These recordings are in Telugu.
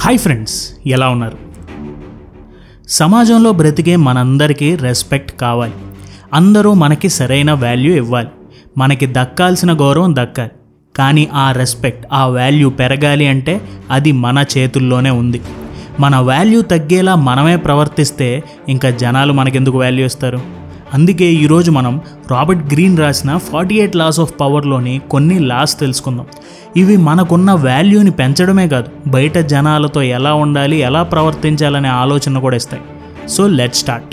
హాయ్ ఫ్రెండ్స్ ఎలా ఉన్నారు సమాజంలో బ్రతికే మనందరికీ రెస్పెక్ట్ కావాలి అందరూ మనకి సరైన వాల్యూ ఇవ్వాలి మనకి దక్కాల్సిన గౌరవం దక్కాలి కానీ ఆ రెస్పెక్ట్ ఆ వాల్యూ పెరగాలి అంటే అది మన చేతుల్లోనే ఉంది మన వాల్యూ తగ్గేలా మనమే ప్రవర్తిస్తే ఇంకా జనాలు మనకెందుకు వాల్యూ ఇస్తారు అందుకే ఈరోజు మనం రాబర్ట్ గ్రీన్ రాసిన ఫార్టీ ఎయిట్ లాస్ ఆఫ్ పవర్లోని కొన్ని లాస్ తెలుసుకుందాం ఇవి మనకున్న వాల్యూని పెంచడమే కాదు బయట జనాలతో ఎలా ఉండాలి ఎలా ప్రవర్తించాలనే ఆలోచన కూడా ఇస్తాయి so let start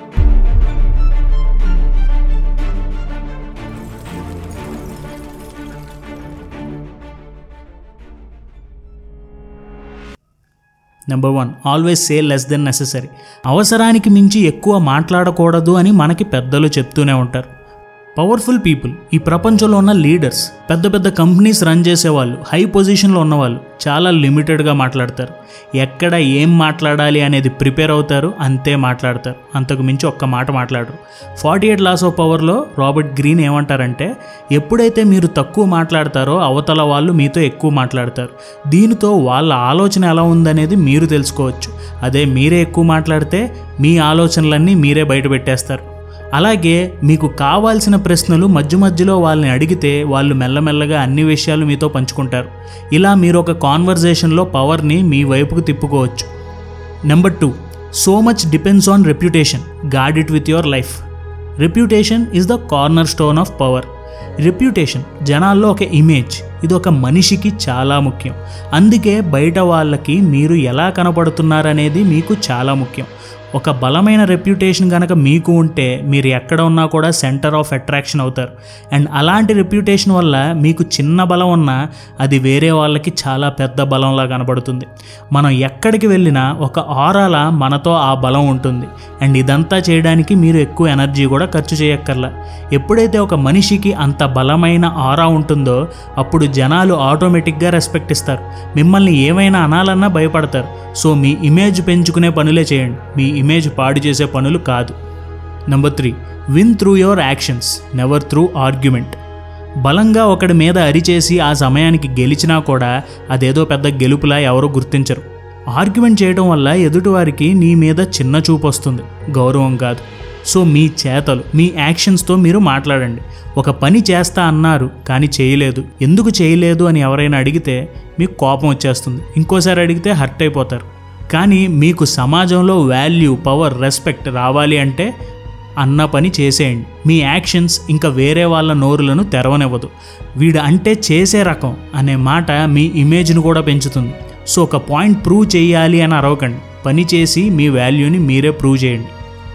number one always say less than necessary అవసరానికి మించి ఎక్కువ మాట్లాడకూడదు అని మనకి పెద్దలు చెప్తూనే ఉంటారు పవర్ఫుల్ పీపుల్ ఈ ప్రపంచంలో ఉన్న లీడర్స్ పెద్ద పెద్ద కంపెనీస్ రన్ చేసేవాళ్ళు హై పొజిషన్లో ఉన్నవాళ్ళు చాలా లిమిటెడ్గా మాట్లాడతారు ఎక్కడ ఏం మాట్లాడాలి అనేది ప్రిపేర్ అవుతారు అంతే మాట్లాడతారు అంతకు మించి ఒక్క మాట మాట్లాడరు ఫార్టీ ఎయిట్ లాస్ ఆఫ్ పవర్లో రాబర్ట్ గ్రీన్ ఏమంటారంటే ఎప్పుడైతే మీరు తక్కువ మాట్లాడతారో అవతల వాళ్ళు మీతో ఎక్కువ మాట్లాడతారు దీనితో వాళ్ళ ఆలోచన ఎలా ఉందనేది మీరు తెలుసుకోవచ్చు అదే మీరే ఎక్కువ మాట్లాడితే మీ ఆలోచనలన్నీ మీరే బయట పెట్టేస్తారు అలాగే మీకు కావాల్సిన ప్రశ్నలు మధ్య మధ్యలో వాళ్ళని అడిగితే వాళ్ళు మెల్లమెల్లగా అన్ని విషయాలు మీతో పంచుకుంటారు ఇలా మీరు ఒక కాన్వర్జేషన్లో పవర్ని మీ వైపుకు తిప్పుకోవచ్చు number two so much depends on reputation guard it with your life reputation is the cornerstone of power reputation జనాల్లో ఒక ఇమేజ్ ఇది ఒక మనిషికి చాలా ముఖ్యం అందుకే బయట వాళ్ళకి మీరు ఎలా కనపడుతున్నారనేది మీకు చాలా ముఖ్యం ఒక బలమైన రెప్యుటేషన్ కనుక మీకు ఉంటే మీరు ఎక్కడ ఉన్నా కూడా సెంటర్ ఆఫ్ అట్రాక్షన్ అవుతారు అండ్ అలాంటి రెప్యుటేషన్ వల్ల మీకు చిన్న బలం ఉన్నా అది వేరే వాళ్ళకి చాలా పెద్ద బలంలా కనబడుతుంది మనం ఎక్కడికి వెళ్ళినా ఒక ఆరాల మనతో ఆ బలం ఉంటుంది అండ్ ఇదంతా చేయడానికి మీరు ఎక్కువ ఎనర్జీ కూడా ఖర్చు చేయక్కర్లా ఎప్పుడైతే ఒక మనిషికి అంత బలమైన ఆరా ఉంటుందో అప్పుడు జనాలు ఆటోమేటిక్గా రెస్పెక్ట్ ఇస్తారు మిమ్మల్ని ఏమైనా అనాలన్నా భయపడతారు సో మీ ఇమేజ్ పెంచుకునే పనులే చేయండి మీ ఇమేజ్ పాడు చేసే పనులు కాదు number three win through your actions never through argument బలంగా ఒకడి మీద అరిచేసి ఆ సమయానికి గెలిచినా కూడా అదేదో పెద్ద గెలుపులా ఎవరూ గుర్తించరు ఆర్గ్యుమెంట్ చేయడం వల్ల ఎదుటివారికి నీ మీద చిన్న చూపు వస్తుంది గౌరవం కాదు సో మీ చేతలు మీ యాక్షన్స్తో మీరు మాట్లాడండి ఒక పని చేస్తా అన్నారు కానీ చేయలేదు ఎందుకు చేయలేదు అని ఎవరైనా అడిగితే మీకు కోపం వచ్చేస్తుంది ఇంకోసారి అడిగితే హర్ట్ అయిపోతారు కానీ మీకు సమాజంలో వాల్యూ పవర్ రెస్పెక్ట్ రావాలి అంటే అన్న పని చేసేయండి మీ యాక్షన్స్ ఇంకా వేరే వాళ్ళ నోరులను తెరవనివ్వదు వీడు అంటే చేసే రకం అనే మాట మీ ఇమేజ్ను కూడా పెంచుతుంది సో ఒక పాయింట్ ప్రూవ్ చేయాలి అని అరవకండి పని చేసి మీ వాల్యూని మీరే ప్రూవ్ చేయండి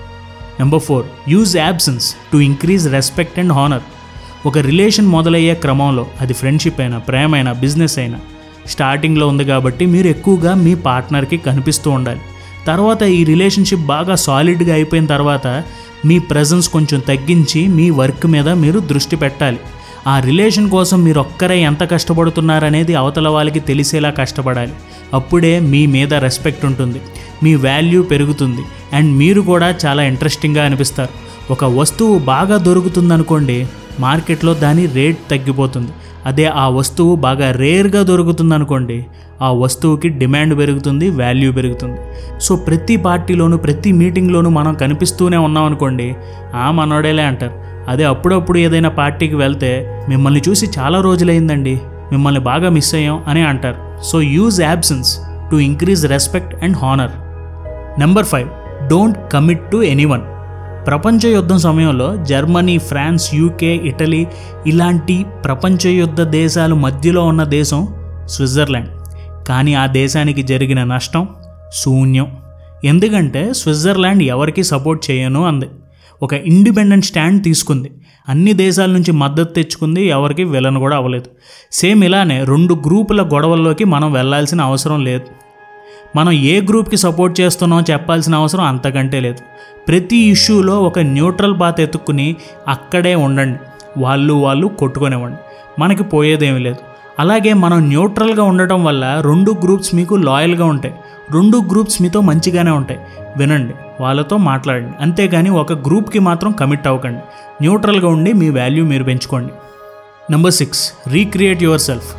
number four use absence to increase respect and honour ఒక రిలేషన్ మొదలయ్యే క్రమంలో అది ఫ్రెండ్షిప్ అయినా ప్రేమ అయినా బిజినెస్ అయినా స్టార్టింగ్లో ఉంది కాబట్టి మీరు ఎక్కువగా మీ పార్ట్నర్కి కనిపిస్తూ ఉండాలి తర్వాత ఈ రిలేషన్షిప్ బాగా సాలిడ్గా అయిపోయిన తర్వాత మీ ప్రజెన్స్ కొంచెం తగ్గించి మీ వర్క్ మీద మీరు దృష్టి పెట్టాలి ఆ రిలేషన్ కోసం మీరు ఒక్కరే ఎంత కష్టపడుతున్నారనేది అవతల వాళ్ళకి తెలిసేలా కష్టపడాలి అప్పుడే మీ మీద రెస్పెక్ట్ ఉంటుంది మీ వాల్యూ పెరుగుతుంది అండ్ మీరు కూడా చాలా ఇంట్రెస్టింగ్గా అనిపిస్తారు ఒక వస్తువు బాగా దొరుకుతుందనుకోండి మార్కెట్లో దాని రేట్ తగ్గిపోతుంది అదే ఆ వస్తువు బాగా రేర్గా దొరుకుతుంది అనుకోండి ఆ వస్తువుకి డిమాండ్ పెరుగుతుంది వాల్యూ పెరుగుతుంది సో ప్రతి పార్టీలోనూ ప్రతి మీటింగ్లోనూ మనం కనిపిస్తూనే ఉన్నాం అనుకోండి ఆ మనోడేలే అంటారు అదే అప్పుడప్పుడు ఏదైనా పార్టీకి వెళ్తే మిమ్మల్ని చూసి చాలా రోజులైందండి మిమ్మల్ని బాగా మిస్ అయ్యాం అని అంటారు so use absence to increase respect and honour number five don't commit to anyone ప్రపంచ యుద్ధం సమయంలో జర్మనీ ఫ్రాన్స్ యూకే ఇటలీ ఇలాంటి ప్రపంచ యుద్ధ దేశాలు మధ్యలో ఉన్న దేశం స్విట్జర్లాండ్ కానీ ఆ దేశానికి జరిగిన నష్టం శూన్యం ఎందుకంటే స్విట్జర్లాండ్ ఎవరికి సపోర్ట్ చేయను అంది ఒక ఇండిపెండెంట్ స్టాండ్ తీసుకుంది అన్ని దేశాల నుంచి మద్దతు తెచ్చుకుంది ఎవరికి విలన్ కూడా అవ్వలేదు సేమ్ ఇలానే రెండు గ్రూపుల గొడవల్లోకి మనం వెళ్ళాల్సిన అవసరం లేదు మనం ఏ గ్రూప్కి సపోర్ట్ చేస్తున్నామో చెప్పాల్సిన అవసరం అంతకంటే లేదు ప్రతి ఇష్యూలో ఒక న్యూట్రల్ బాత్ ఎత్తుక్కుని అక్కడే ఉండండి వాళ్ళు వాళ్ళు కొట్టుకునేవ్వండి మనకి పోయేదేమీ లేదు అలాగే మనం న్యూట్రల్గా ఉండటం వల్ల రెండు గ్రూప్స్ మీకు లాయల్గా ఉంటాయి రెండు గ్రూప్స్ మీతో మంచిగానే ఉంటాయి వినండి వాళ్ళతో మాట్లాడండి అంతేగాని ఒక గ్రూప్కి మాత్రం కమిట్ అవ్వకండి న్యూట్రల్గా ఉండి మీ వాల్యూ మీరు పెంచుకోండి number six recreate yourself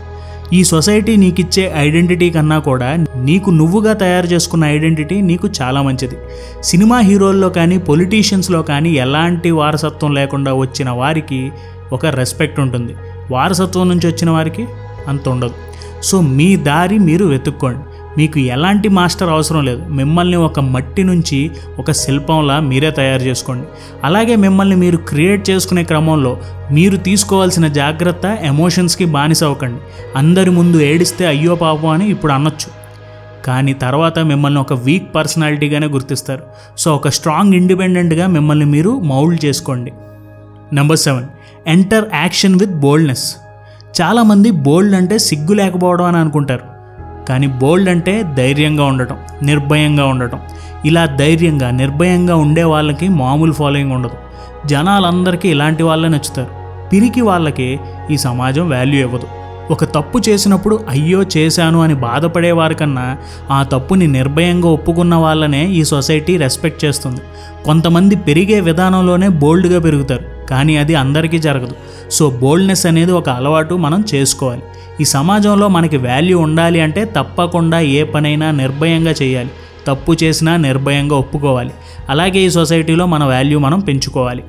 ఈ సొసైటీ నీకిచ్చే ఐడెంటిటీ కన్నా కూడా నీకు నువ్వుగా తయారు చేసుకున్న ఐడెంటిటీ నీకు చాలా మంచిది సినిమా హీరోల్లో కానీ పొలిటీషియన్స్లో కానీ ఎలాంటి వారసత్వం లేకుండా వచ్చిన వారికి ఒక రెస్పెక్ట్ ఉంటుంది వారసత్వం నుంచి వచ్చిన వారికి అంత ఉండదు సో మీ దారి మీరు వెతుక్కోండి మీకు ఎలాంటి మాస్టర్ అవసరం లేదు మిమ్మల్ని ఒక మట్టి నుంచి ఒక శిల్పంలా మీరే తయారు చేసుకోండి అలాగే మిమ్మల్ని మీరు క్రియేట్ చేసుకునే క్రమంలో మీరు తీసుకోవాల్సిన జాగ్రత్త ఎమోషన్స్కి బానిస అవ్వకండి అందరి ముందు ఏడిస్తే అయ్యో పాపం అని ఇప్పుడు అనొచ్చు కానీ తర్వాత మిమ్మల్ని ఒక వీక్ పర్సనాలిటీగానే గుర్తిస్తారు సో ఒక స్ట్రాంగ్ ఇండిపెండెంట్గా మిమ్మల్ని మీరు మౌల్డ్ చేసుకోండి number seven enter action with boldness చాలామంది బోల్డ్ అంటే సిగ్గు లేకపోవడం అని అనుకుంటారు కానీ బోల్డ్ అంటే ధైర్యంగా ఉండటం నిర్భయంగా ఉండటం ఇలా ధైర్యంగా నిర్భయంగా ఉండే వాళ్ళకి మామూలు ఫాలోయింగ్ ఉండదు జనాలందరికీ ఇలాంటి వాళ్ళే నచ్చుతారు పిరికి వాళ్ళకి ఈ సమాజం వాల్యూ ఇవ్వదు ఒక తప్పు చేసినప్పుడు అయ్యో చేశాను అని బాధపడే వారికన్నా ఆ తప్పుని నిర్భయంగా ఒప్పుకున్న వాళ్ళనే ఈ సొసైటీ రెస్పెక్ట్ చేస్తుంది కొంతమంది పెరిగే విధానంలోనే బోల్డ్గా పెరుగుతారు కానీ అది అందరికీ జరగదు సో బోల్డ్నెస్ అనేది ఒక అలవాటు మనం చేసుకోవాలి ఈ సమాజంలో మనకి వాల్యూ ఉండాలి అంటే తప్పకుండా ఏ పనైనా నిర్భయంగా చేయాలి తప్పు చేసినా నిర్భయంగా ఒప్పుకోవాలి అలాగే ఈ సొసైటీలో మన వాల్యూ మనం పెంచుకోవాలి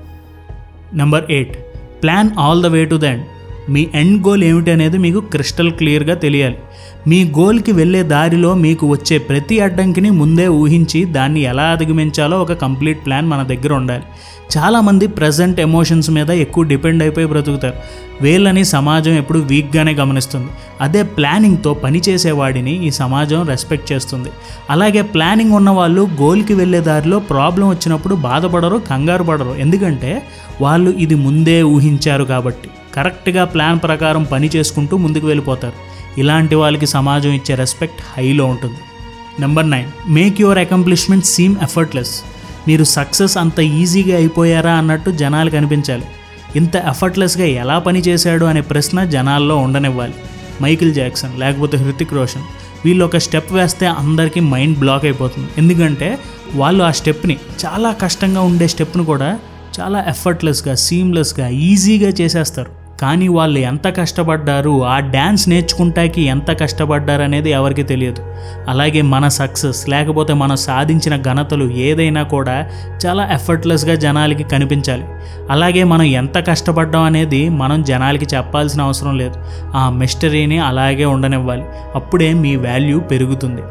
number eight plan all the way to the end మీ ఎండ్ గోల్ ఏమిటి అనేది మీకు క్రిస్టల్ క్లియర్గా తెలియాలి మీ గోల్కి వెళ్ళే దారిలో మీకు వచ్చే ప్రతి అడ్డంకిని ముందే ఊహించి దాన్ని ఎలా అధిగమించాలో ఒక కంప్లీట్ ప్లాన్ మన దగ్గర ఉండాలి చాలామంది ప్రజెంట్ ఎమోషన్స్ మీద ఎక్కువ డిపెండ్ అయిపోయి బ్రతుకుతారు వీళ్ళని సమాజం ఎప్పుడు వీక్గానే గమనిస్తుంది అదే ప్లానింగ్తో పనిచేసేవాడిని ఈ సమాజం రెస్పెక్ట్ చేస్తుంది అలాగే ప్లానింగ్ ఉన్న వాళ్ళు గోల్కి వెళ్ళే దారిలో ప్రాబ్లం వచ్చినప్పుడు బాధపడరు కంగారు పడరు ఎందుకంటే వాళ్ళు ఇది ముందే ఊహించారు కాబట్టి కరెక్ట్గా ప్లాన్ ప్రకారం పని చేసుకుంటూ ముందుకు వెళ్ళిపోతారు ఇలాంటి వాళ్ళకి సమాజం ఇచ్చే రెస్పెక్ట్ హైలో ఉంటుంది number nine make your accomplishment seem effortless మీరు సక్సెస్ అంత ఈజీగా అయిపోయారా అన్నట్టు జనాలకు అనిపించాలి ఇంత ఎఫర్ట్లెస్గా ఎలా పని చేశాడు అనే ప్రశ్న జనాల్లో ఉండనివ్వాలి మైకిల్ జాక్సన్ లేకపోతే హృతిక్ రోషన్ వీళ్ళు ఒక స్టెప్ వేస్తే అందరికీ మైండ్ బ్లాక్ అయిపోతుంది ఎందుకంటే వాళ్ళు ఆ స్టెప్ని చాలా కష్టంగా ఉండే స్టెప్ను కూడా చాలా ఎఫర్ట్లెస్గా సీమ్లెస్గా ఈజీగా చేసేస్తారు కానీ వాళ్ళు ఎంత కష్టపడ్డారు ఆ డ్యాన్స్ నేర్చుకుంటాకి ఎంత కష్టపడ్డారు అనేది ఎవరికి తెలియదు అలాగే మన సక్సెస్ లేకపోతే మనం సాధించిన ఘనతలు ఏదైనా కూడా చాలా ఎఫర్ట్లెస్గా జనాలకి కనిపించాలి అలాగే మనం ఎంత కష్టపడ్డాం అనేది మనం జనాలకి చెప్పాల్సిన అవసరం లేదు ఆ మిస్టరీని అలాగే ఉండనివ్వాలి అప్పుడే మీ వాల్యూ పెరుగుతుంది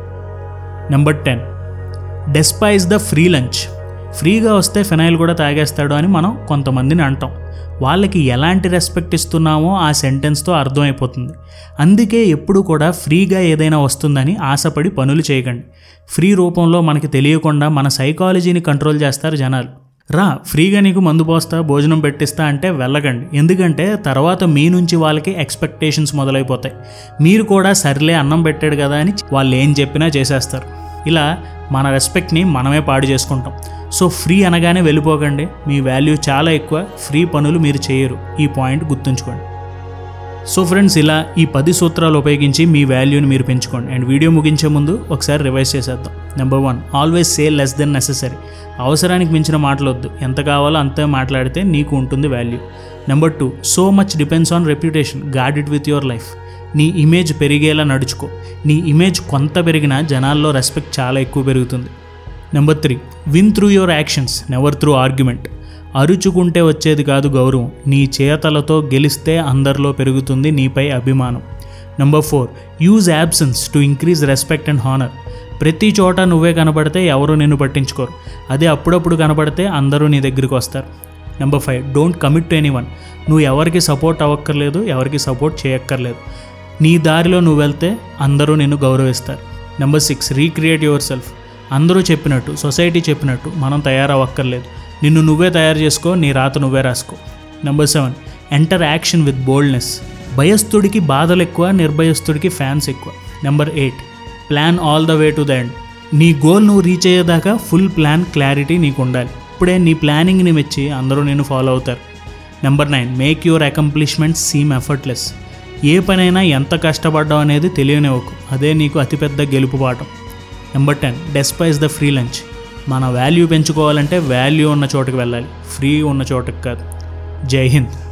number ten despise the free lunch ఫ్రీగా వస్తే ఫినైల్ కూడా తాగేస్తాడు అని మనం కొంతమందిని అంటాం వాళ్ళకి ఎలాంటి రెస్పెక్ట్ ఇస్తున్నామో ఆ సెంటెన్స్తో అర్థమైపోతుంది అందుకే ఎప్పుడు కూడా ఫ్రీగా ఏదైనా వస్తుందని ఆశపడి పనులు చేయకండి ఫ్రీ రూపంలో మనకి తెలియకుండా మన సైకాలజీని కంట్రోల్ చేస్తారు జనాలు రా ఫ్రీగా నీకు మందు పోస్తా భోజనం పెట్టిస్తా అంటే వెళ్ళకండి ఎందుకంటే తర్వాత మీ నుంచి వాళ్ళకి ఎక్స్పెక్టేషన్స్ మొదలైపోతాయి మీరు కూడా సర్లే అన్నం పెట్టాడు కదా అని వాళ్ళు ఏం చెప్పినా చేసేస్తారు ఇలా మన రెస్పెక్ట్ని మనమే పాడు చేసుకుంటాం సో ఫ్రీ అనగానే వెళ్ళిపోకండి మీ వాల్యూ చాలా ఎక్కువ ఫ్రీ పనులు మీరు చేయరు ఈ పాయింట్ గుర్తుంచుకోండి సో ఫ్రెండ్స్ ఇలా ఈ పది సూత్రాలు ఉపయోగించి మీ వాల్యూని మీరు పెంచుకోండి అండ్ వీడియో ముగించే ముందు ఒకసారి రివైజ్ చేసేద్దాం number one always say less than necessary అవసరానికి మించిన మాటలొద్దు ఎంత కావాలో అంతే మాట్లాడితే నీకు ఉంటుంది value number two so much depends on reputation guard it with your life నీ ఇమేజ్ పెరిగేలా నడుచుకో నీ ఇమేజ్ కొంత పెరిగినా జనాల్లో రెస్పెక్ట్ చాలా ఎక్కువ పెరుగుతుంది number three win through your actions never through argument అరుచుకుంటే వచ్చేది కాదు గౌరవం నీ చేతలతో గెలిస్తే అందరిలో పెరుగుతుంది నీపై అభిమానం number four use absence to increase respect and honour ప్రతి చోట నువ్వే కనబడితే ఎవరు నిన్ను పట్టించుకోరు అదే అప్పుడప్పుడు కనబడితే అందరూ నీ దగ్గరికి వస్తారు number five don't commit to anyone నువ్వు ఎవరికి సపోర్ట్ అవ్వక్కర్లేదు ఎవరికి సపోర్ట్ చేయక్కర్లేదు నీ దారిలో నువ్వు వెళ్తే అందరూ నిన్ను గౌరవిస్తారు number six recreate yourself అందరూ చెప్పినట్టు సొసైటీ చెప్పినట్టు మనం తయారవ్వక్కర్లేదు నిన్ను నువ్వే తయారు చేసుకో నీ రాత నువ్వే రాసుకో number seven enter action with boldness భయస్థుడికి బాధలు ఎక్కువ నిర్భయస్థుడికి ఫ్యాన్స్ ఎక్కువ number eight plan all the way to the end నీ గోల్ నువ్వు రీచ్ అయ్యేదాకా ఫుల్ ప్లాన్ క్లారిటీ నీకు ఉండాలి ఇప్పుడే నీ ప్లానింగ్ని మెచ్చి అందరూ నేను ఫాలో అవుతారు number nine make your accomplishments seem effortless ఏ పనైనా ఎంత కష్టపడ్డావు అనేది తెలియనివ్వకు అదే నీకు అతిపెద్ద గెలుపు పాఠం number ten despise the free lunch మన వాల్యూ పెంచుకోవాలంటే వాల్యూ ఉన్న చోటుకి వెళ్ళాలి ఫ్రీ ఉన్న చోటుకి కాదు జై హింద్